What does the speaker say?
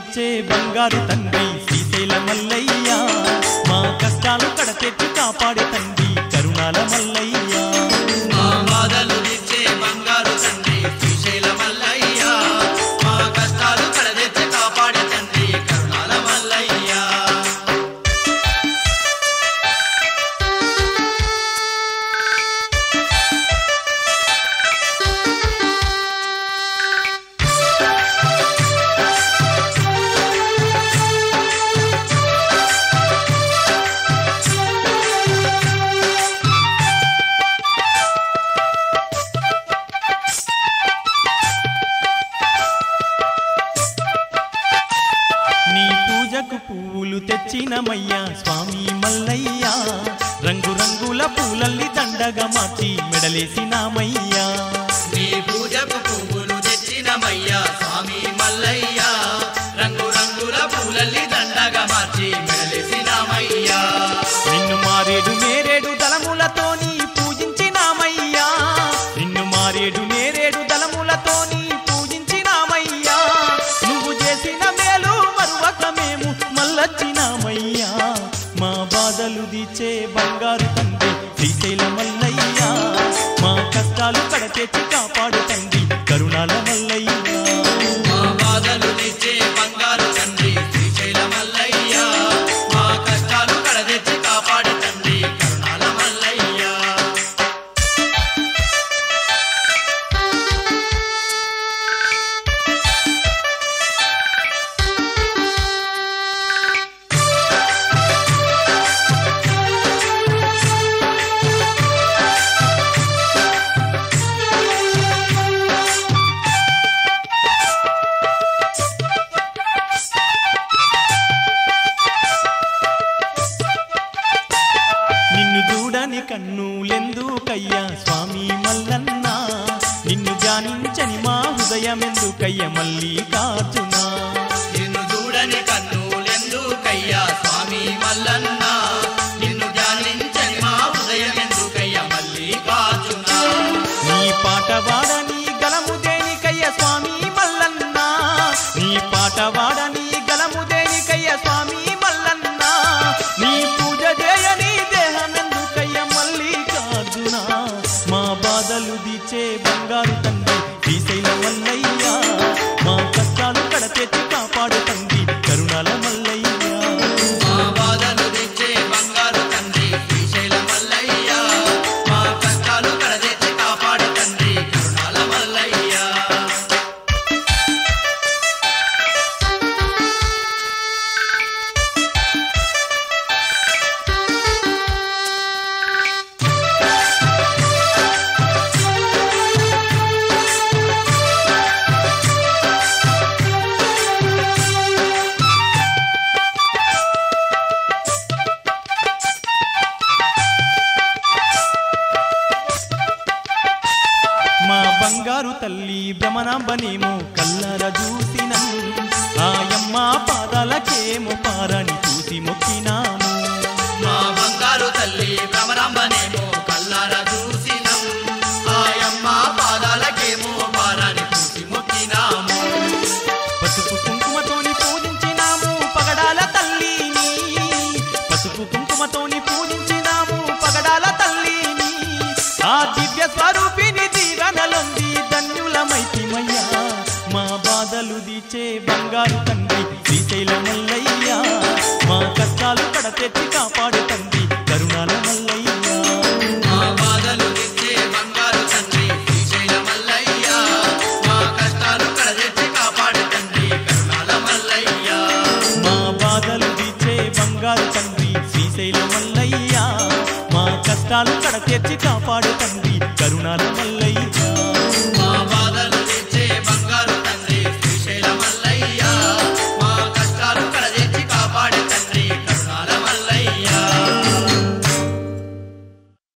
దిచ్చే బంగారు తండ్రి శ్రీశైల మల్లయ్య మా కష్టాలు కడతెట్టి కాపాడే తండ్రి కరుణాల మల్లయ్య మా బాధలు తెచ్చే బంగారు తండ్రి శ్రీశైల మల్లయ్య మా కష్టాలు కడదెచ్చి కాపాడే తండ్రి కరుణాల మల్లయ్య నీ పూజకు పువ్వులు తెచ్చినమయ్యా స్వామి మల్లయ్య రంగు రంగుల పూలల్లి దండగా మార్చి మెడలేసినామయ్యా నీ పూజకు పువ్వులు తెచ్చినమయ్యా స్వామి మల్లయ్య రంగు రంగుల పూలల్లి దండగా మార్చి మెడలేసినామయ్యా నిన్ను మారేడు నేరేడు దళములతోని పూజించినామయ్యా నిన్ను మారేడు నేరేడు దళములతోని పూజించినామయ్యా నువ్వు చేసిన మేలు మరువక మేము మల్లచ్చినామయ్యా మా బాధలు దిచ్చే బంగారు తండ్రి శ్రీశైల మల్లయ్య మా కష్టాలు కడతెచ్చి కాపాడు తండ్రి కరుణాల మల్లయ్య మా బాధలు తెచ్చే బంగారు తండ్రి శ్రీశైల మల్లయ్య మా కష్టాలు కడదెచ్చి కాపాడే తండ్రి కరుణాల మల్లయ్య నిన్ను చూడని కన్నులెందుకయ్యా స్వామి మల్లన్న నిన్ను జానించని మా హృదయమెందుకయ్య మల్లికార్జున నిన్ను చూడని కన్నులెందుకయ్యా స్వామి మల్లన్న నిన్ను ధ్యానించని మా హృదయం ఎందుకయ్యా మల్లికార్జున నీ పాట వాడని గలము దేనికయ్య స్వామి మల్లన్న నీ పాట వాడని గలము దేనికయ్య స్వామి మల్లన్న నీ పూజ చేయని దేహమెందుకయ్య మల్లికార్జున మా బాధలు దిచే బంగారు తండ్రి శ్రీశైల మల్లయ్య మా కష్టాలు కడతెచ్చి కాపాడు తండ్రి కరుణాల మల్లయ్య మా బాధలు తెచ్చే బంగారు తండ్రి శ్రీశైల మల్లయ్య మా కష్టాలు కడదెచ్చి కాపాడే తండ్రి కరుణాల మల్లయ్య మా బంగారు తల్లి భ్రమణాంబనేమో కల్లర చూసినం ఆయమ్మ పాదాలకేమో పారని చూసి మొక్కినాము మా బంగారు తల్లి భ్రమరాంబనేమో కల్లార చూసినం ఆయమ్మ పాదాలకేమో పారాని చూసి మొక్కినాము పసుపు కుంకుమతోని పూజించినాము పగడాల తల్లిని పసుపు కుంకుమతోని పూజించినాము పగడాల తల్లిని ఆ దివ్య స్వరూపిణి దీవెనలొంది ధన్యులమైతిమయ్యా మా బాధలు దిచే బంగారు తండ్రి శ్రీశైల మల్లయ్య మా కష్టాలు కడతెచ్చి కాపాడు తండ్రి కరుణాల మల్లయ్య మా బాధలు తెచ్చే బంగారు తండ్రి శ్రీశైల మల్లయ్య మా కష్టాలు కడదెచ్చి కాపాడే తండ్రి కరుణాల మల్లయ్య మా బాధలు తీర్చే బంగారు తండ్రి శ్రీశైల మల్లయ్య మా కష్టాలు కడతీర్చి కాపాడు తండ్రి కరుణాల మల్లయ్య